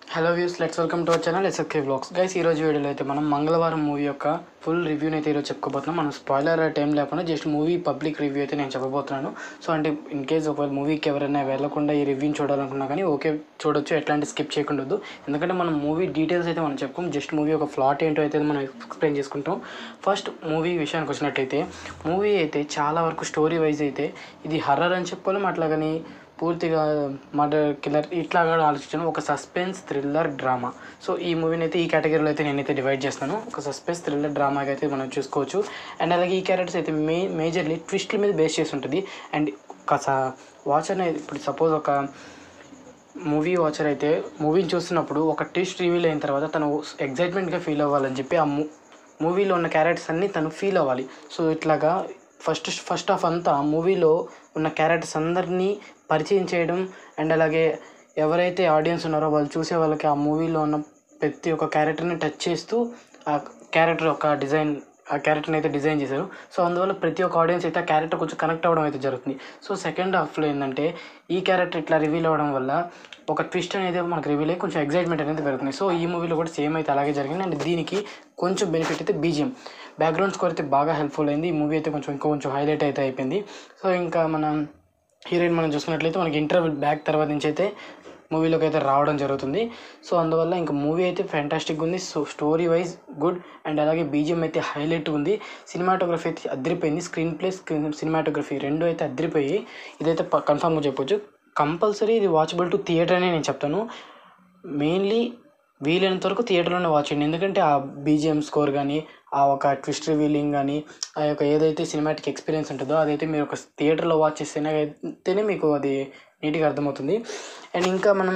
hello views let's welcome to our channel SFK blogs guys ఈ రోజు వీడియోలో అయితే మనం మంగళవారం మూవీ యొక్క ఫుల్ రివ్యూని అయితే ఈరోజు చెప్పుకోబోతున్నాం మనం స్పాయిలర్ టైం లేకుండా జస్ట్ మూవీ పబ్లిక్ రివ్యూ అయితే నేను చెప్పబోతున్నాను సో అంటే ఇన్ కేస్ ఒకవేళ మూవీకి ఎవరైనా వెళ్ళకుండా ఈ రివ్యూని చూడాలనుకున్నా కానీ ఓకే చూడొచ్చు ఎట్లాంటి స్కిప్ చేయకుండా వద్దు ఎందుకంటే మనం మూవీ డీటెయిల్స్ అయితే మనం చెప్పుకోం జస్ట్ మూవీ ఒక ఫ్లాట్ ఏంటో అయితే మనం ఎక్స్ప్లెయిన్ చేసుకుంటాం ఫస్ట్ మూవీ విషయానికి వచ్చినట్టయితే మూవీ అయితే చాలా వరకు స్టోరీ వైజ్ అయితే ఇది హర్రర్ అని చెప్పుకోలేం అట్లాగని పూర్తిగా మర్డర్ కిల్లర్ ఇట్లా కూడా ఆలోచించాను ఒక సస్పెన్స్ థ్రిల్లర్ డ్రామా సో ఈ మూవీని అయితే ఈ కేటగిరీలో అయితే నేనైతే డివైడ్ చేస్తాను ఒక సస్పెన్స్ థ్రిల్లర్ డ్రామాగా అయితే మనం చూసుకోవచ్చు అండ్ అలాగే ఈ క్యారెక్టర్స్ అయితే మే మేజర్లీ ట్విస్ట్ల మీద బేస్ చేసి ఉంటుంది అండ్ ఒక వాచ్ అనేది ఇప్పుడు సపోజ్ ఒక మూవీ వాచర్ అయితే మూవీని చూస్తున్నప్పుడు ఒక ట్విస్ట్ రివీల్ అయిన తర్వాత తను ఎగ్జైట్మెంట్గా ఫీల్ అవ్వాలని చెప్పి ఆ మూ మూవీలో ఉన్న క్యారెక్టర్స్ అన్నీ తను ఫీల్ అవ్వాలి సో ఇట్లాగా ఫస్ట్ ఫస్ట్ ఆఫ్ అంతా మూవీలో ఉన్న క్యారెక్టర్స్ అందరినీ పరిచయం చేయడం అండ్ అలాగే ఎవరైతే ఆడియన్స్ ఉన్నారో వాళ్ళు చూసే వాళ్ళకి ఆ మూవీలో ఉన్న ప్రతి ఒక్క క్యారెక్టర్ని టచ్ చేస్తూ ఆ క్యారెక్టర్ యొక్క డిజైన్ ఆ క్యారెక్టర్ని అయితే డిజైన్ చేశారు సో అందువల్ల ప్రతి ఒక్క ఆడియన్స్ అయితే ఆ క్యారెక్టర్ కొంచెం కనెక్ట్ అవ్వడం అయితే జరుగుతుంది సో సెకండ్ హాఫ్లో ఏంటంటే ఈ క్యారెక్టర్ ఇట్లా రివీల్ అవ్వడం వల్ల ఒక ట్విస్ట్ అనేది మనకు రివీల్ అయ్యి కొంచెం ఎగ్జైట్మెంట్ అనేది పెరుగుతుంది సో ఈ మూవీలో కూడా సేమ్ అయితే అలాగే జరిగింది అండ్ దీనికి కొంచెం బెనిఫిట్ అయితే బీజిఎం బ్యాక్గ్రౌండ్ స్కోర్ అయితే బాగా హెల్ప్ఫుల్ అయింది ఈ మూవీ అయితే కొంచెం ఇంకా కొంచెం హైలైట్ అయితే అయిపోయింది సో ఇంకా మనం హీరోయిన్ మనం చూసుకున్నట్లయితే మనకి ఇంటర్వెల్ బ్యాక్ తర్వాత నుంచి అయితే మూవీలోకి అయితే రావడం జరుగుతుంది సో అందువల్ల ఇంకా మూవీ అయితే ఫ్యాంటాస్టిక్ ఉంది so story wise good and అలాగే బీజిఎం అయితే హైలైట్ ఉంది సినిమాటోగ్రఫీ అయితే అదిరిపోయింది స్క్రీన్ ప్లే స్క్రీన్ సినిమాటోగ్రఫీ రెండు అయితే అదిరిపోయి ఇదైతే కన్ఫామ్గా చెప్పొచ్చు కంపల్సరీ ఇది వాచబుల్ టు థియేటర్ అనే నేను చెప్తాను మెయిన్లీ వీలైనంత వరకు థియేటర్లోనే వాచ్ చేయండి ఎందుకంటే ఆ బీజిఎం స్కోర్ కానీ ఆ ఒక ట్విస్ట్ రివీలింగ్ కానీ ఆ యొక్క ఏదైతే సినిమాటిక్ ఎక్స్పీరియన్స్ ఉంటుందో అదైతే మీరు ఒక థియేటర్లో వాచ్ చేస్తేనే అయితేనే మీకు అది నీట్గా అర్థమవుతుంది అండ్ ఇంకా మనం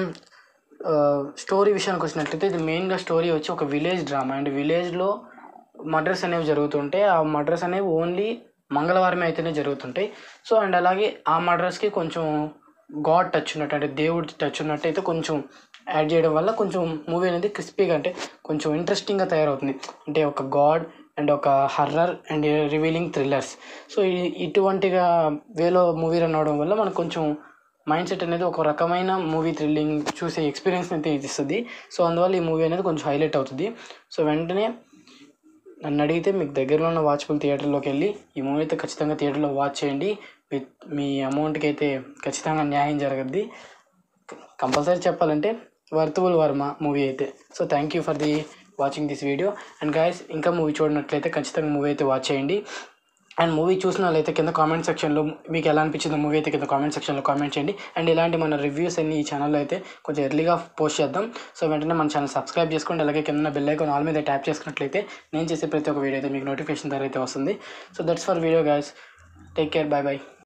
స్టోరీ విషయానికి వచ్చినట్లయితే ఇది మెయిన్గా స్టోరీ వచ్చి ఒక విలేజ్ డ్రామా అండ్ విలేజ్లో మర్డర్స్ అనేవి జరుగుతుంటే ఆ మర్డర్స్ అనేవి ఓన్లీ మంగళవారమే అయితేనే జరుగుతుంటాయి సో అండ్ అలాగే ఆ మర్డర్స్కి కొంచెం గాడ్ టచ్ ఉన్నట్టు అంటే దేవుడి టచ్ ఉన్నట్టు అయితే కొంచెం యాడ్ చేయడం వల్ల కొంచెం మూవీ అనేది క్రిస్పీగా అంటే కొంచెం ఇంట్రెస్టింగ్గా తయారవుతుంది అంటే ఒక గాడ్ అండ్ ఒక horror and revealing thrillers so ఈ- ఇటువంటిగా వేలో మూవీ రన్ అవడం వల్ల మనకు కొంచెం మైండ్ సెట్ అనేది ఒక రకమైన మూవీ థ్రిల్లింగ్ చూసే ఎక్స్పీరియన్స్ అయితే ఇది ఇస్తుంది సో అందువల్ల ఈ మూవీ అనేది కొంచెం హైలైట్ అవుతుంది సో వెంటనే నన్ను అడిగితే మీకు దగ్గరలో ఉన్న వాచ్బుల్ థియేటర్లోకి వెళ్ళి ఈ మూవీ అయితే ఖచ్చితంగా థియేటర్లో వాచ్ చేయండి విత్ మీ అమౌంట్కి అయితే ఖచ్చితంగా న్యాయం జరగద్ది కంపల్సరీ చెప్పాలంటే వర్తుబుల్ వర్మ మూవీ అయితే so thank you for the watching this video and guys ఇంకా మూవీ చూడనట్లయితే ఖచ్చితంగా మూవీ అయితే వాచ్ చేయండి అండ్ మూవీ చూసిన వాళ్ళైతే కింద కామెంట్ సెక్షన్లో మీకు ఎలా అనిపించిందో మూవీ అయితే కింద కామెంట్ సెక్షన్లో కామెంట్ చేయండి అండ్ ఇలాంటి మన రివ్యూస్ అన్ని ఈ ఛానల్లో అయితే కొంచెం ఎర్లీగా పోస్ట్ చేద్దాం సో వెంటనే మన ఛానల్ సబ్స్క్రైబ్ చేసుకోండి అలాగే కింద బెల్ ఐకాన్ ఆల్ మీద ట్యాప్ చేసుకున్నట్లయితే నేను చేసే ప్రతి ఒక్క వీడియో అయితే మీకు నోటిఫికేషన్ ద్వారా అయితే వస్తుంది so that's for video guys take care bye bye